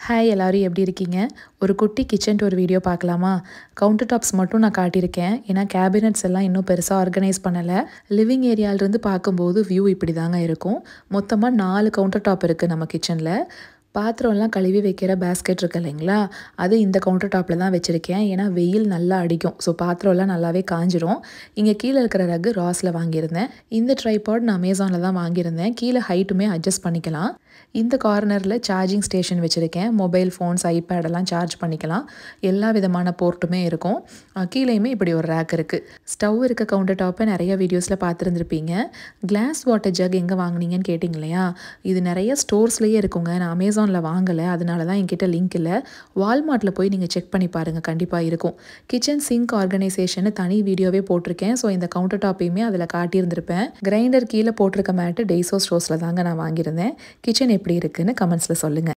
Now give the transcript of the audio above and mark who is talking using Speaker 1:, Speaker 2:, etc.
Speaker 1: hi எல்லாரும் எப்படி இருக்கீங்க ஒரு குட்டி கிச்சன் டூர் வீடியோ பார்க்கலாமா கவுண்டர் டாப்ஸ் மட்டும் நான் காட்டியிருக்கேன் ஏன்னா கேபினட்ஸ் எல்லாம் இன்னும் பெருசாக ஆர்கனைஸ் பண்ணலை லிவிங் ஏரியாவிலேருந்து பார்க்கும்போது வியூ இப்படி தாங்க இருக்கும் மொத்தமாக நாலு கவுண்டர் டாப் இருக்குது நம்ம கிச்சனில் பாத்திரம்லாம் கழுவி வைக்கிற பேஸ்கெட் இருக்கு இல்லைங்களா அது இந்த கவுண்டர் டாப்பில் தான் வச்சுருக்கேன் ஏன்னா வெயில் நல்லா அடிக்கும் ஸோ பாத்திரம்லாம் நல்லாவே காஞ்சிரும் இங்கே கீழே இருக்கிற ரகு ராஸில் வாங்கியிருந்தேன் இந்த ட்ரைபாட் நான் அமேசானில் தான் வாங்கியிருந்தேன் கீழே ஹைட்டுமே அட்ஜஸ்ட் பண்ணிக்கலாம் இந்த கார்னரில் சார்ஜிங் ஸ்டேஷன் வச்சுருக்கேன் மொபைல் ஃபோன்ஸ் ஐபேட் எல்லாம் சார்ஜ் பண்ணிக்கலாம் எல்லா விதமான போர்ட்டுமே இருக்கும் அஹ் கீழேயுமே இப்படி ஒரு ரேக் இருக்குது ஸ்டவ் இருக்க கவுண்டர் டாப்பை நிறைய வீடியோஸில் பார்த்துருந்துருப்பீங்க கிளாஸ் வாட்டர் ஜக் எங்கே வாங்குனீங்கன்னு கேட்டிங்க இல்லையா இது நிறைய ஸ்டோர்ஸ்லேயே இருக்குங்க நான் அமேசானில் வாங்கலை அதனால தான் என்கிட்ட லிங்க் இல்லை வால்மார்ட்டில் போய் நீங்கள் செக் பண்ணி பாருங்கள் கண்டிப்பாக இருக்கும் கிச்சன் சிங்க் ஆர்கனைசேஷன் தனி வீடியோவே போட்டிருக்கேன் ஸோ இந்த கவுண்டர் டாப்பையுமே அதில் காட்டியிருந்திருப்பேன் கிரைண்டர் கீழே போட்டிருக்க மேட்டு டெய்ஸோ ஸ்டோர்ஸில் தாங்க நான் வாங்கியிருந்தேன் கிச்சன் எப்படி இருக்குன்னு கமெண்ட்ஸில் சொல்லுங்கள்